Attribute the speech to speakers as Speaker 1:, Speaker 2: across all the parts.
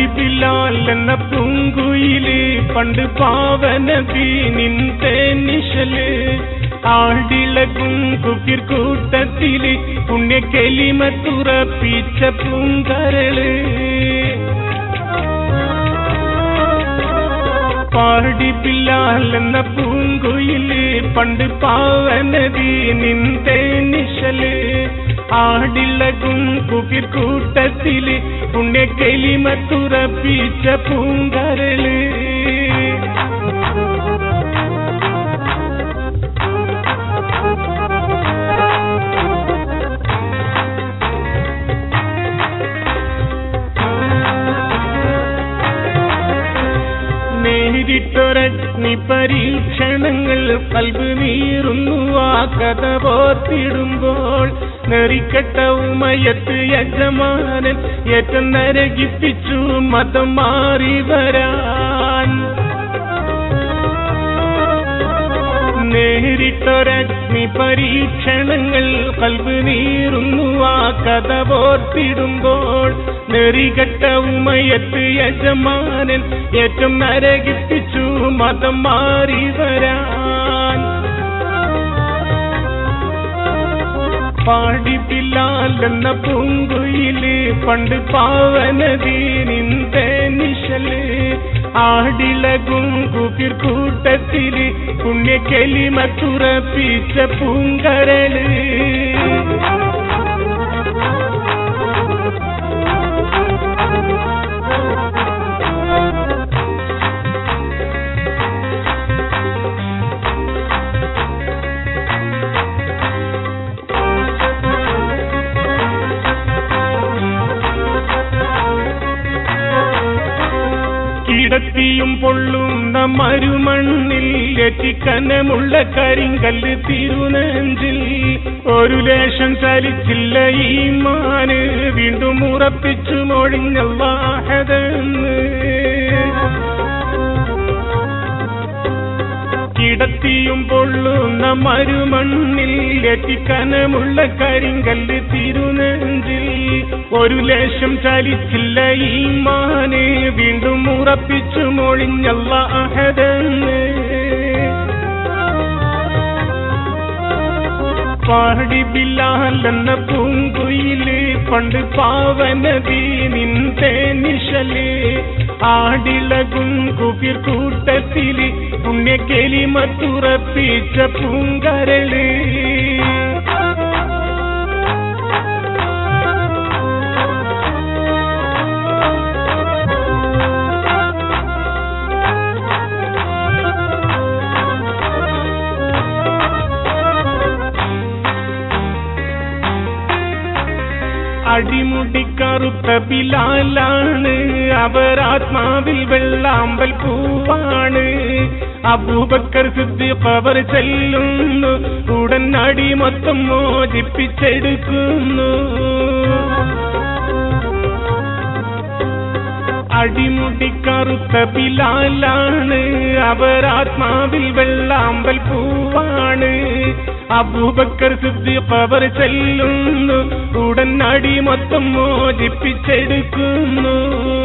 Speaker 1: പാടിപ്പില്ലാൽ എന്ന പൂങ്കുയില് പണ്ട് പാവനബി നിന്റെ നിശല് ആടിളകും കുക്കിർ കൂട്ടത്തില് പുണ്യക്കെലിമ തുറപ്പിച്ച പൂങ്കരള് പാടിപ്പില്ലാൽ എന്ന പൂങ്കുയില് പണ്ട് പാവനബി നിന്റെ നിശല് ആടിളകും കുകിർ കൂട്ടത്തില് പുണ്യക്കെലിമ തുറപ്പിച്ച പൂങ്കരള് നേരിട്ടൊരഗ്നി പരീക്ഷണങ്ങൾ കൽബ് നീറുന്നു ആ കഥ പോർത്തിടുമ്പോൾ നെറിക്കട്ട ഉമയത്ത് യജമാനൻ ഏറ്റം നരകിപ്പിച്ചു മതം മാറി വരാൻ നേരിട്ടൊരഗ്നി പരീക്ഷണങ്ങൾ കൽബ് നീറുന്നു ആ കഥ പോർത്തിടുമ്പോൾ നെറികെട്ട ഉമയത്ത് യജമാനൻ ഏറ്റം നരകിപ്പിച്ചു മതം മാറി വരാൻ പാടിപ്പില്ലാലെന്ന പൂങ്കുയില് പണ്ട് പാവനദി നിന്റെ നിശല് ആടിളകും കുകിർ കൂട്ടത്തില് പുണ്യക്കെലിമ തുറപ്പിച്ച പൂങ്കരള് കിടത്തിയും പൊള്ളുന്ന മരുമണ്ണിൽ എറ്റിക്കനമുള്ള കരിങ്കല്ല് തിരുനെഞ്ചിൽ ഒരു ലേശം ചലിച്ചില്ല ഈ മാന് വീണ്ടും ഉറപ്പിച്ചു മൊഴിഞ്ഞല്ലാഹതെന്ന് കിടത്തിയും പൊള്ളുന്ന മരുമണ്ണിൽ എറ്റിക്കനമുള്ള കരിങ്കല്ല് തിരുനെഞ്ചിൽ ഒരു ലേശം ചലിച്ചില്ല ഈ മാന് വീണ്ടും ഉറപ്പിച്ചു മൊഴിഞ്ഞല്ല അഹദന്ന് പാടി ബില്ലാലെന്ന പൂങ്കുയില് പണ്ട് പാവനദി നിന്റെ നിശല് ആടിളകും കുകിർ കൂട്ടത്തില് പുണ്യക്കെലിമ തുറപ്പിച്ച പൂങ്കരള് അടിമുടി കറുത്ത ബിലാലാണ് അവർ ആത്മാവിൽ വെള്ളാമ്പൽ പൂവാണ് അബൂബക്കർ സിദ്ദീഖ് അവർ ചെല്ലുന്നു ഉടൻ അടി മൊത്തം മോചിപ്പിച്ചെടുക്കുന്നു അടിമുടി കറുത്ത ബിലാലാണ് അവർ ആത്മാവിൽ വെള്ളാമ്പൽ പൂവാണ് അബൂബക്കർ സിദ്ദീഖ് അവർ ചെല്ലുന്നു ഉടൻ അടി മൊത്തം മോചിപ്പിച്ചെടുക്കുന്നു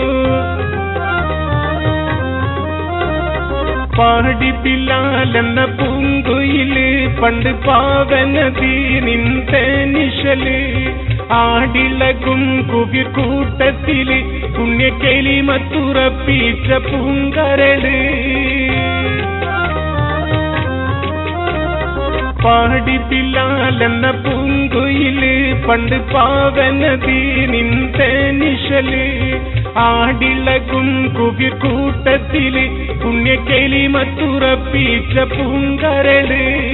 Speaker 1: പാടി ബിലാലെന്ന പൂങ്കുയില് പണ്ട് പാവനദി നിന്റെ നിശല് ആടിളകും കുകിർ കൂട്ടത്തില് പുണ്യക്കെലിമ തുറപ്പിച്ച പൂങ്കരള് പാടി ബിലാലെന്ന പൂങ്കുയില് പണ്ട് പാവനദി നിന്റെ നിശല് ആടിളകും കുകിർ കൂട്ടത്തില് പുണ്യക്കെലിമ തുറപ്പിച്ച പൂങ്കരള്